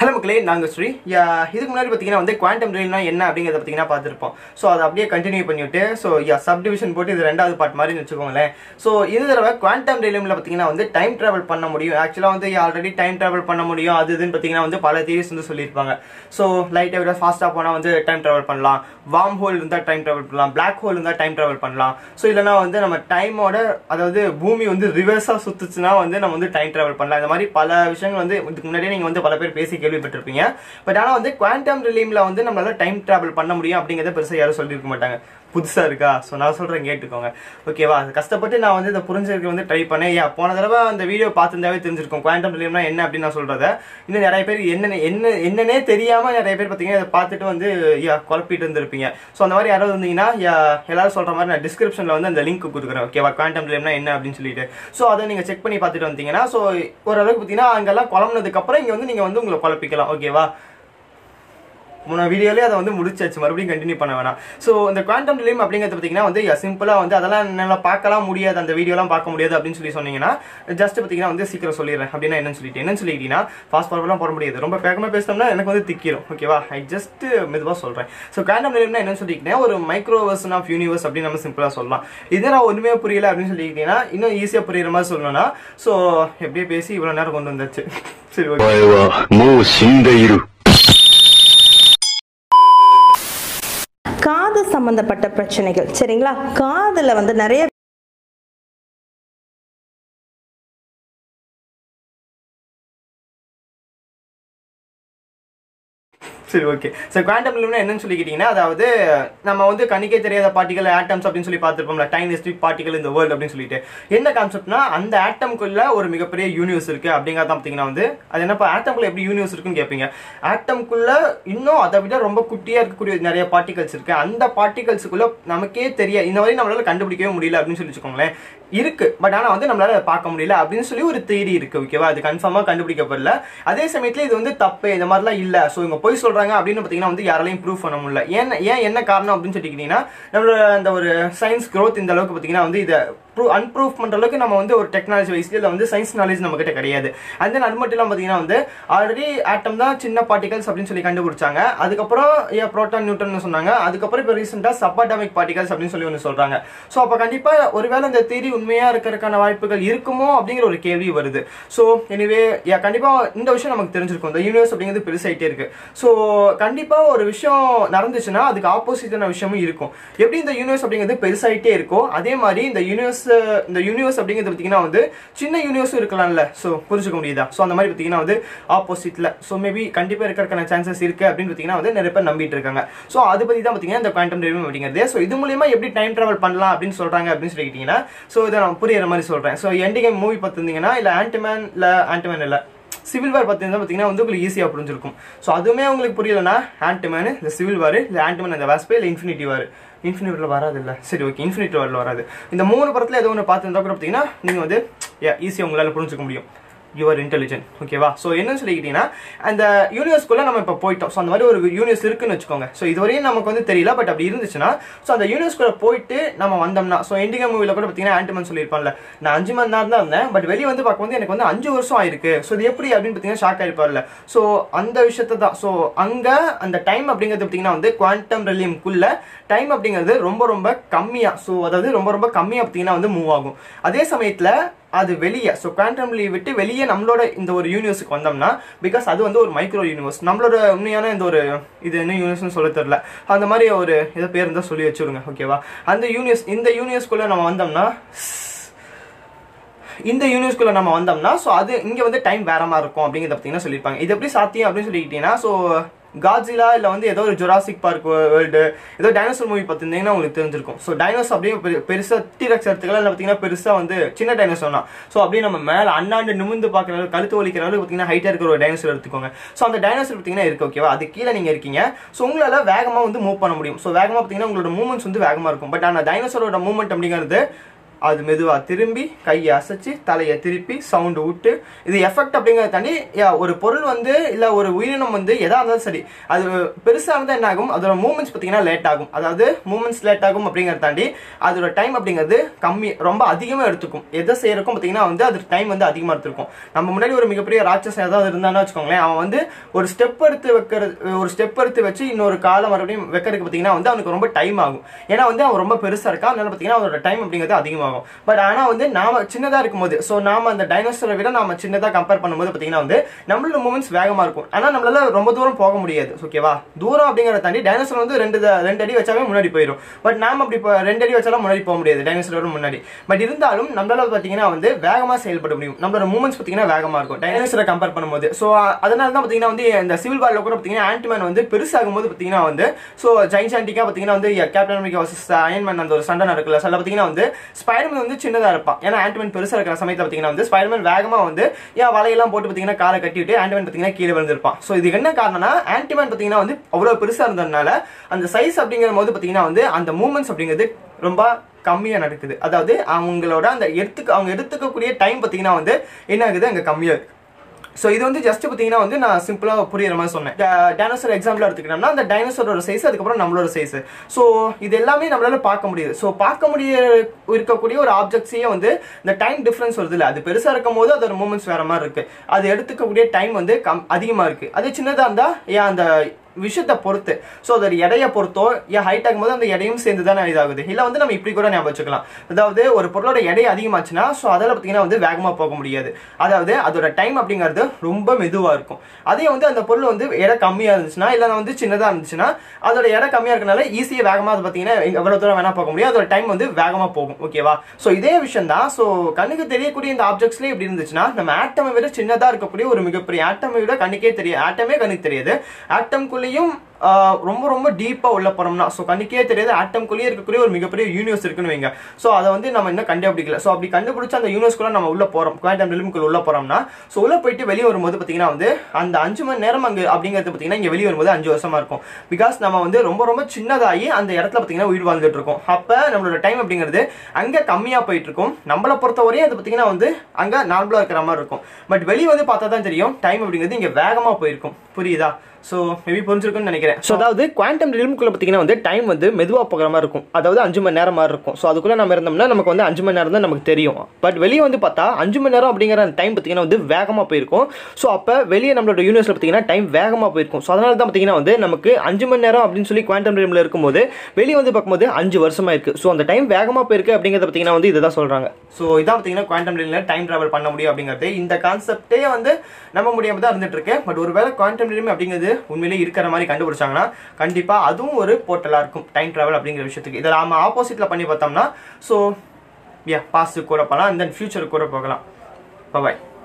hello மக்களே நாங்கள் ஸ்ரீ யா, இதுக்கு முன்னாடி பார்த்தீங்கன்னா வந்து குவாண்டம் ரயில்னா என்ன அப்படிங்கிறத பார்த்தீங்கன்னா பார்த்துருப்போம் ஸோ அதை அப்படியே கண்டினியூ பண்ணிவிட்டு ஸோ யா சப் டிவிஷன் போட்டு இது ரெண்டாவது பார்ட் மாதிரி வச்சுக்கோங்களேன் ஸோ இந்த தடவை குவாண்டம் ரயிலில் பார்த்தீங்கன்னா வந்து டைம் ட்ராவல் பண்ண முடியும் ஆக்சுவலாக வந்து ஆல்ரெடி டைம் ட்ராவல் பண்ண முடியும் அது இதுன்னு பார்த்தீங்கன்னா வந்து பல தியரிஸ் வந்து சொல்லியிருப்பாங்க ஸோ லைட்டை விட ஃபாஸ்ட்டாக போனால் வந்து டைம் ட்ராவல் பண்ணலாம் வார்ம் ஹோல் இருந்தால் டைம் ட்ராவல் பண்ணலாம் பிளாக் ஹோல் இருந்தால் டைம் ட்ராவல் பண்ணலாம் ஸோ இல்லைனா வந்து நம்ம டைமோட அதாவது பூமி வந்து ரிவர்ஸாக சுத்துச்சுன்னா வந்து நம்ம வந்து டைம் ட்ராவல் பண்ணலாம் இந்த மாதிரி பல விஷயங்கள் வந்து இதுக்கு முன்னாடியே நீங்கள் வந்து பல பேர் பேசி கேள்விப்பட்டிருப்பீங்க பட் ஆனால் வந்து குவாண்டம் ரிலீம்ல வந்து நம்மளால டைம் டிராவல் பண்ண முடியும் அப்படிங்கிறத பெருசாக யாரும் சொல்லியிருக்க மாட்டாங்க புதுசா இருக்கா ஸோ நான் சொல்றேன் கேட்டுக்கோங்க ஓகேவா அது கஷ்டப்பட்டு நான் வந்து இதை புரிஞ்சுக்க வந்து ட்ரை பண்ணேன் ஏன் போன தடவை அந்த வீடியோ பார்த்துருந்தாவே தெரிஞ்சிருக்கும் குவாண்டம் ரிலீம்னா என்ன அப்படின்னு நான் சொல்றத இன்னும் நிறைய பேர் என்ன என்ன என்னன்னே தெரியாம நிறைய பேர் பார்த்தீங்கன்னா இதை பார்த்துட்டு வந்து யா குழப்பிட்டு இருந்திருப்பீங்க ஸோ அந்த மாதிரி யாராவது வந்தீங்கன்னா யா எல்லாரும் சொல்ற மாதிரி நான் டிஸ்கிரிப்ஷன்ல வந்து அந்த லிங்க் கொடுக்குறேன் ஓகேவா குவாண்டம் ரிலீம்னா என்ன அப்படின்னு சொல்லிட்டு ஸோ அதை நீங்க செக் பண்ணி பார்த்துட்டு வந்தீங்கன்னா ஸோ ஓரளவுக்கு பார்த்தீங்கன்னா அங்கெல்லாம் குழம்புனதுக்கு அப்புறம் இங்க வந்து நீங்க வந்து உங்களை குழப்பிக்கலாம் ஓகேவா முன்ன வீடியோலேயே அதை வந்து முடிச்சாச்சு மறுபடியும் கண்டினியூ பண்ண வேணாம் ஸோ இந்த குவாண்டம் ரிலீம் அப்படிங்கிறது பார்த்தீங்கன்னா வந்து சிம்பிளாக வந்து அதெல்லாம் என்னால் பார்க்கலாம் முடியாது அந்த வீடியோலாம் பார்க்க முடியாது அப்படின்னு சொல்லி சொன்னீங்கன்னா ஜஸ்ட் பார்த்தீங்கன்னா வந்து சீக்கிரம் சொல்லிடுறேன் அப்படின்னா என்னன்னு சொல்லிட்டு என்னன்னு சொல்லிட்டீங்கன்னா ஃபாஸ்ட் ஃபார்வர்ட்லாம் போட முடியாது ரொம்ப வேகமாக பேசினோம்னா எனக்கு வந்து திக்கிரும் ஓகேவா ஐ ஜஸ்ட் மெதுவாக சொல்கிறேன் ஸோ குவாண்டம் ரிலீம்னா என்னன்னு சொல்லிக்கிட்டேன் ஒரு மைக்ரோ வெர்ஷன் ஆஃப் யூனிவர்ஸ் அப்படின்னு நம்ம சிம்பிளாக சொல்லலாம் இது நான் ஒன்றுமே புரியல அப்படின்னு சொல்லிக்கிட்டீங்கன்னா இன்னும் ஈஸியாக புரியுற மாதிரி சொல்லணும்னா ஸோ எப்படியே பேசி இவ்வளோ நேரம் கொண்டு வந்தாச்சு சரி ஓகே お前はもう死んでいる。 காது சம்பந்தப்பட்ட பிரச்சனைகள் சரிங்களா காதுல வந்து நிறைய சரி ஓகே ஸோ குவாண்டம் லிம்னா என்னன்னு சொல்லிக்கிட்டீங்கன்னா அதாவது நம்ம வந்து கணிக்கே தெரியாத பார்ட்டிகல் ஆட்டம்ஸ் அப்படின்னு சொல்லி பார்த்துருப்போம்ல டைனிஸ்ட் பார்ட்டிகல் இந்த வேர்ல்டு அப்படின்னு சொல்லிட்டு என்ன கான்செப்ட்னா அந்த ஆட்டம்குள்ள ஒரு மிகப்பெரிய யூனிவர்ஸ் இருக்கு அப்படிங்கிறத பார்த்தீங்கன்னா வந்து அது என்னப்பா ஆட்டம்குள்ள எப்படி யூனிவர்ஸ் இருக்குன்னு கேட்பீங்க ஆட்டம்குள்ள இன்னும் அதை விட ரொம்ப குட்டியா இருக்கக்கூடிய நிறைய பார்ட்டிகல்ஸ் இருக்கு அந்த பார்ட்டிகல்ஸுக்குள்ள நமக்கே தெரிய இந்த மாதிரி நம்மளால கண்டுபிடிக்கவே முடியல அப்படின்னு சொல்லி வச்சுக்கோங்களேன் இருக்கு பட் ஆனா வந்து நம்மளால அதை பார்க்க முடியல அப்படின்னு சொல்லி ஒரு தேரி இருக்கு ஓகேவா அது கன்ஃபார்மா கண்டுபிடிக்கப்படல அதே சமயத்துல இது வந்து தப்பு இந்த மாதிரிலாம் இல்ல ஸோ இவங்க போய் சொல்றாங்க அப்படின்னு பார்த்தீங்கன்னா வந்து யாராலையும் ப்ரூவ் பண்ண முடியல ஏன் ஏன் என்ன காரணம் அப்படின்னு சொல்லிக்கிட்டீங்கன்னா நம்மளோட அந்த ஒரு சயின்ஸ் growth இந்த அளவுக்கு பார்த்தீங்கன்னா வந்து இதை ப்ரூவ் அன்ப்ரூவ் பண்ற அளவுக்கு நம்ம வந்து ஒரு டெக்னாலஜி வைஸ்ல இல்லை வந்து சயின்ஸ் நாலேஜ் நம்ம கிட்ட கிடையாது அண்ட் தென் அது மட்டும் இல்லாமல் பார்த்தீங்கன்னா வந்து ஆல்ரெடி ஆட்டம் தான் சின்ன பார்ட்டிகல்ஸ் அப்படின்னு சொல்லி கண்டுபிடிச்சாங்க அதுக்கப்புறம் ஏன் ப்ரோட்டான் நியூட்டன் சொன்னாங்க அதுக்கப்புறம் இப்போ ரீசெண்டாக சப்பாடாமிக் பார்ட்டிகல்ஸ் அப்படின்னு சொல்லி ஒன்று சொல்றாங்க ஸோ அப்போ கண்டிப்பாக ஒருவேளை இந்த தேரி உண்மையா இருக்கிறதுக்கான வாய்ப்புகள் இருக்குமோ அப்படிங்கிற ஒரு கேள்வி வருது ஸோ எனிவே கண்டிப்பாக இந்த விஷயம் நமக்கு தெரிஞ்சிருக்கும் இந்த யூனிவர்ஸ் அப்படிங்கிறது பெருசாயிட்டே இருக்கு ஸோ கண்டிப்பாக ஒரு விஷயம் நடந்துச்சுன்னா அதுக்கு ஆப்போசிட்டான விஷயமும் இருக்கும் எப்படி இந்த யூனிவர்ஸ் அப்படிங்கிறது பெருசாயிட்டே இருக்கோ அதே மாதிரி இந்த யூனிவர்ஸ் இந்த யூனிவர்ஸ் அப்படிங்கிறது பார்த்தீங்கன்னா வந்து சின்ன யூனிவர்ஸும் இருக்கலாம்ல ஸோ புரிஞ்சுக்க முடியுதா ஸோ அந்த மாதிரி பார்த்தீங்கன்னா வந்து ஆப்போசிட்ல ஸோ மேபி கண்டிப்பாக இருக்கிறதுக்கான சான்சஸ் இருக்கு அப்படின்னு பார்த்தீங்கன்னா வந்து நிறைய பேர் நம்பிட்டு இருக்காங்க ஸோ அதை பற்றி தான் பார்த்தீங்கன்னா இந்த குவாண்டம் ட்ரைவிங் அப்படிங்கிறது ஸோ இது மூலியமா எப்படி டைம் டிராவல் பண்ணலாம் அப்படின்னு சொல்றாங்க அப்படின்னு சொல்லிக்கிட்டீங்கன்னா ஸோ இதை நான் புரியுற மாதிரி சொல்றேன் ஸோ எண்டி கேம் மூவி பார்த்துருந்தீங்கன்னா இல்லை ஆன்டிமேன் இல்லை ஆன்டிமேன் இல்லை சிவில் வார் பார்த்தீங்கன்னா பார்த்தீங்கன்னா வந்து உங்களுக்கு ஈஸியாக புரிஞ்சிருக்கும் ஸோ அதுவுமே உங்களுக்கு புரியலன்னா ஆன்டிமேன் இந்த சிவில் வார் இல்லை ஆன்டிமேன் அந்த வாஸ்பே இல்லை இன்ஃபினிட்டி வார் இன்ஃபினிட்டியில் வராது இல்லை சரி ஓகே இன்ஃபினிட்டி வாரில் வராது இந்த மூணு படத்தில் ஏதோ ஒன்று பார்த்துருந்தா கூட பார்த்தீங்கன்னா நீங்கள் வந்து ஈஸியாக உங்களால் புரிஞ்சுக்க முடியும் யுவர் இன்டெலிஜென்ட் ஓகேவா ஸோ என்னன்னு சொல்லிக்கிட்டீங்கன்னா அந்த யூனிவர்ஸ்குள்ள நம்ம இப்போ போயிட்டோம் ஸோ அந்த மாதிரி ஒரு யூனிவர்ஸ் இருக்குன்னு வச்சுக்கோங்க ஸோ இதுவரையும் நமக்கு வந்து தெரியல பட் அப்படி இருந்துச்சுன்னா ஸோ அந்த யூனிவர்ஸ்குள்ள போயிட்டு நம்ம வந்தோம்னா ஸோ இண்டிகா மூவில கூட பார்த்தீங்கன்னா ஆன்டிமன் சொல்லியிருப்பான்ல நான் அஞ்சு மணி நேரம் தான் இருந்தேன் பட் வெளியே வந்து பார்க்கும்போது எனக்கு வந்து அஞ்சு வருஷம் ஆயிருக்கு ஸோ இது எப்படி அப்படின்னு பார்த்தீங்கன்னா ஷாக் ஆயிருப்பார்ல ஸோ அந்த விஷயத்தை தான் ஸோ அங்கே அந்த டைம் அப்படிங்கிறது பார்த்தீங்கன்னா வந்து குவாண்டம் ரெலியம்குள்ள டைம் அப்படிங்கிறது ரொம்ப ரொம்ப கம்மியாக ஸோ அதாவது ரொம்ப ரொம்ப கம்மியாக பார்த்தீங்கன்னா வந்து மூவ் ஆகும் அதே சமயத்தில் அது வெளியே ஸோ குவாண்டம் லீவ் விட்டு வெளியே நம்மளோட இந்த ஒரு யூனிவர்ஸுக்கு வந்தோம்னா பிகாஸ் அது வந்து ஒரு மைக்ரோ யூனிவர்ஸ் நம்மளோட உண்மையான இந்த ஒரு இது என்ன யூனிவர்ஸ்னு சொல்ல தெரியல அந்த மாதிரி ஒரு ஏதோ பேர் இருந்தால் சொல்லி வச்சுருங்க ஓகேவா அந்த யூனிவர்ஸ் இந்த யூனிவர்ஸ்குள்ளே நம்ம வந்தோம்னா இந்த யூனிவர்ஸ்குள்ள நம்ம வந்தோம்னா ஸோ அது இங்கே வந்து டைம் வேற மாதிரி இருக்கும் அப்படிங்கிறத பார்த்தீங்கன்னா சொல்லியிருப்பாங்க இது எப்படி சாத்தியம் அப்படின்னு சொல்லிக்கிட்டீங்கன்னா ஸோ காஜிலா இல்லை வந்து ஏதோ ஒரு ஜொராசிக் பார்க் வேர்ல்டு ஏதோ டைனோசர் மூவி பார்த்துருந்தீங்கன்னா உங்களுக்கு தெரிஞ்சிருக்கும் ஸோ டைனோஸ் அப்படியே பெரு- பெருசா டீரக்ஸ் எடுத்துக்கலாம் இல்லை பார்த்தீங்கன்னா பெருசா வந்து சின்ன டைனோசர் தான் ஸோ அப்படியே நம்ம மேலே அண்ணாண்டு நிமிந்து பார்க்குற அளவு கழுத்து வலிக்கிற அளவுக்கு பார்த்தீங்கன்னா ஹைட்டாக இருக்கிற ஒரு டைனோசர் எடுத்துக்கோங்க ஸோ அந்த டைனோசர் பார்த்தீங்கன்னா இருக்கு ஓகேவா அது கீழே நீங்கள் இருக்கீங்க ஸோ உங்களால் வேகமாக வந்து மூவ் பண்ண முடியும் ஸோ வேகமாக பார்த்தீங்கன்னா உங்களோட மூவ்மெண்ட்ஸ் வந்து வேகமாக இருக்கும் பட் ஆனால் டைனோசரோட மூவ்மெண்ட் அப்படிங்கிறது அது மெதுவாக திரும்பி கையை அசைச்சு தலையை திருப்பி சவுண்டு விட்டு இது எஃபெக்ட் அப்படிங்கிறத தாண்டி யா, ஒரு பொருள் வந்து இல்லை ஒரு உயிரினம் வந்து எதா இருந்தாலும் சரி அது பெருசாக இருந்தால் என்ன ஆகும் அதோட மூமெண்ட்ஸ் பார்த்தீங்கன்னா லேட் ஆகும் அதாவது மூமெண்ட்ஸ் லேட் ஆகும் அப்படிங்கிறத தாண்டி அதோட டைம் அப்படிங்கிறது கம்மி ரொம்ப அதிகமாக எடுத்துக்கும் எதை செய்யறக்கும் பார்த்தீங்கன்னா வந்து அது டைம் வந்து அதிகமாக எடுத்துருக்கும் நம்ம முன்னாடி ஒரு மிகப்பெரிய ராட்சசம் ஏதாவது இருந்தான்னு வச்சுக்கோங்களேன் அவன் வந்து ஒரு ஸ்டெப் எடுத்து வைக்கிறது ஒரு ஸ்டெப் எடுத்து வச்சு இன்னொரு காலம் மறுபடியும் வைக்கிறதுக்கு பார்த்தீங்கன்னா வந்து அவனுக்கு ரொம்ப டைம் ஆகும் ஏன்னா வந்து அவன் ரொம்ப பெருசாக இருக்கான் அதனால பார்த்தீங்கன்னா அவனோட டைம் அப்படிங்கிறது அதிகமாகும் பட் ஆனால் வந்து நாம சின்னதாக இருக்கும்போது ஸோ நாம அந்த டைனோசரை விட நாம சின்னதாக கம்பேர் பண்ணும்போது பார்த்தீங்கன்னா வந்து நம்மளோட மூமெண்ட்ஸ் வேகமாக இருக்கும் ஆனால் நம்மளால ரொம்ப தூரம் போக முடியாது ஓகேவா தூரம் அப்படிங்கிறத தாண்டி டைனோசர் வந்து ரெண்டு த- ரெண்டு அடி வச்சாவே முன்னாடி போயிடும் பட் நாம அப்படி இப்போ ரெண்டு அடி வச்சாலும் முன்னாடி போக முடியாது டைனோசரோட முன்னாடி பட் இருந்தாலும் நம்மளால பார்த்தீங்கன்னா வந்து வேகமாக செயல்பட முடியும் நம்மளோட மூமெண்ட்ஸ் பார்த்தீங்கன்னா வேகமாக இருக்கும் டைனோசரை கம்பேர் பண்ணும்போது ஸோ அதனால தான் பார்த்தீங்கன்னா வந்து இந்த சிவில் வாரில் கூட பார்த்தீங்கன்னா ஆன்டிமேன் வந்து பெருசாகும் போது பார்த்தீங்கன்னா வந்து ஸோ ஜைன்சாண்டிக்காக பார்த்தீங்கன்னா வந்து கேப்டன் அமெரிக்கா வர்சஸ் அயன்மேன் அந்த ஒரு சண்டை நடக்கல சில பார்த்தீங்கன்னா வந்து ஸ்பைடர்மேன் வந்து சின்னதாக இருப்பான் ஏன்னா ஆன்டிமேன் பெருசாக இருக்கிற சமயத்தில் பார்த்தீங்கன்னா வந்து ஸ்பைடர்மேன் வேகமாக வந்து ஏன் வலையெல்லாம் போட்டு பார்த்தீங்கன்னா காலை கட்டிவிட்டு ஆன்டிமேன் பார்த்தீங்கன்னா கீழே விழுந்திருப்பான் ஸோ இதுக்கு என்ன காரணம்னா ஆன்டிமேன் பார்த்தீங்கன்னா வந்து அவ்வளோ பெருசாக இருந்ததுனால அந்த சைஸ் அப்படிங்கிற போது பார்த்தீங்கன்னா வந்து அந்த மூமெண்ட்ஸ் அப்படிங்கிறது ரொம்ப கம்மியாக நடக்குது அதாவது அவங்களோட அந்த எடுத்துக்க அவங்க எடுத்துக்கக்கூடிய டைம் பார்த்தீங்கன்னா வந்து என்ன ஆகுது அங்கே கம்மியாக இருக்கு ஸோ இது வந்து ஜஸ்ட் பார்த்தீங்கன்னா வந்து நான் சிம்பிளாக புரியுற மாதிரி சொன்னேன் டைனோசர் எக்ஸாம்பிள் எடுத்துக்கிட்டோம்னா அந்த டைனோசரோட சைஸ் அதுக்கப்புறம் நம்மளோட சைஸ் ஸோ இது எல்லாமே நம்மளால பார்க்க முடியுது ஸோ பார்க்க முடிய இருக்கக்கூடிய ஒரு ஆப்ஜெக்ட்ஸையே வந்து இந்த டைம் டிஃப்ரென்ஸ் வருது இல்லை அது பெருசாக இருக்கும் போது அதோட மூமெண்ட்ஸ் வேற மாதிரி இருக்கு அது எடுத்துக்கக்கூடிய டைம் வந்து கம் அதிகமாக இருக்கு அது சின்னதாக இருந்தால் ஏன் அந்த விஷயத்தை பொறுத்து ஸோ அதோட எடையை பொறுத்தோ ஏன் ஹைட் ஆகும்போது அந்த எடையும் சேர்ந்து தானே இதாகுது இல்லை வந்து நம்ம இப்படி கூட ஞாபகம் வச்சுக்கலாம் அதாவது ஒரு பொருளோட எடை அதிகமாச்சுன்னா ஸோ அதில் பார்த்தீங்கன்னா வந்து வேகமாக போக முடியாது அதாவது அதோட டைம் அப்படிங்கிறது ரொம்ப மெதுவாக இருக்கும் அதே வந்து அந்த பொருள் வந்து எடை கம்மியாக இருந்துச்சுன்னா இல்லை வந்து சின்னதாக இருந்துச்சுன்னா அதோட எடை கம்மியாக இருக்கனால ஈஸியாக வேகமாக அது பார்த்தீங்கன்னா எவ்வளோ தூரம் வேணா போக முடியும் அதோட டைம் வந்து வேகமாக போகும் ஓகேவா ஸோ இதே விஷயம் தான் ஸோ கண்ணுக்கு தெரியக்கூடிய இந்த ஆப்ஜெக்ட்ஸ்லேயே இப்படி இருந்துச்சுன்னா நம்ம ஆட்டமை விட சின்னதாக இருக்கக்கூடிய ஒரு மிகப்பெரிய ஆட்டமை விட கண்ணுக்கே தெரியாது ஆட்டமே கண்ணுக்கு தெரியாது ஆட்டம்குள்ளேயும் ஆஹ் ரொம்ப ரொம்ப டீப்பாக உள்ள போறோம்னா ஸோ கண்ணுக்கே தெரியாது ஆட்டம்குள்ளேயே இருக்கக்கூடிய ஒரு மிகப்பெரிய யூனிவர்ஸ் இருக்குன்னு வைங்க ஸோ அதை வந்து நம்ம இன்னும் கண்டுபிடிக்கல ஸோ அப்படி கண்டுபிடிச்ச அந்த யூனிவர்ஸ்குள்ள நம்ம உள்ள போறோம் குவாண்டம் ரிலிமுக்குள்ள உள்ள போறோம்னா ஸோ உள்ள போயிட்டு வெளியே வரும்போது பார்த்தீங்கன்னா வந்து அந்த அஞ்சு மணி நேரம் அங்கே அப்படிங்கிறது பார்த்தீங்கன்னா இங்கே வெளியே வரும்போது அஞ்சு வருஷமா இருக்கும் பிகாஸ் நம்ம வந்து ரொம்ப ரொம்ப சின்னதாகி அந்த இடத்துல பார்த்தீங்கன்னா உயிர் வாழ்ந்துட்டு இருக்கோம் அப்போ நம்மளோட டைம் அப்படிங்கிறது அங்கே கம்மியாக போயிட்டு இருக்கும் நம்மளை பொறுத்தவரையும் அது பார்த்தீங்கன்னா வந்து அங்கே நார்மலாக இருக்கிற மாதிரி இருக்கும் பட் வெளியே வந்து பார்த்தா தான் தெரியும் டைம் அப்படிங்கிறது இங்கே வேகமாக போயிருக்கும் புரியுதா ஸோ மேபி புரிஞ்சிருக்கும்னு நினைக்கிறேன் ஸோ அதாவது குவாண்டம் ரிலிமுக்குள்ள பார்த்தீங்கன்னா வந்து டைம் வந்து மெதுவாக போகிற மாதிரி இருக்கும் அதாவது அஞ்சு மணி நேரம் மாதிரி இருக்கும் ஸோ அதுக்குள்ளே நம்ம இருந்தோம்னா நமக்கு வந்து அஞ்சு மணி நேரம் தான் நமக்கு தெரியும் பட் வெளியே வந்து பார்த்தா அஞ்சு மணி நேரம் அப்படிங்கிற அந்த டைம் பார்த்தீங்கன்னா வந்து வேகமாக போயிருக்கும் ஸோ அப்போ வெளியே நம்மளோட யூனிவர்ஸில் பார்த்தீங்கன்னா டைம் வேகமாக போயிருக்கும் ஸோ அதனால தான் பார்த்தீங்கன்னா வந்து நமக்கு அஞ்சு மணி நேரம் அப்படின்னு சொல்லி குவாண்டம் ரிலிமில் இருக்கும்போது வெளியே வந்து பார்க்கும்போது அஞ்சு வருஷமா இருக்கு ஸோ அந்த டைம் வேகமாக போயிருக்கு அப்படிங்கிறத பார்த்தீங்கன்னா வந்து இதை தான் சொல்கிறாங்க ஸோ இதான் பார்த்தீங்கன்னா குவாண்டம் ரிலிமில் டைம் ட்ராவல் பண்ண முடியும் அப்படிங்கிறது இந்த கான்செப்டே வந்து நம்ப முடியாம தான் இருந்துட்டு இருக்கு பட் ஒருவேளை குவாண்டம் ரிலிம் அப்படிங்கிறது உண்மையிலேயே இருக்கிற மாதிரி கண்டுபிடிச்சாங்கன்னா கண்டிப்பாக அதுவும் ஒரு போர்ட்டலாக இருக்கும் டைம் ட்ராவல் அப்படிங்கிற விஷயத்துக்கு இதை நாம ஆப்போசிட்டில் பண்ணி பார்த்தோம்னா ஸோ யா பாஸ்ட்டுக்கு கூட போகலாம் தென் ஃபியூச்சருக்கு கூட போகலாம் பாய்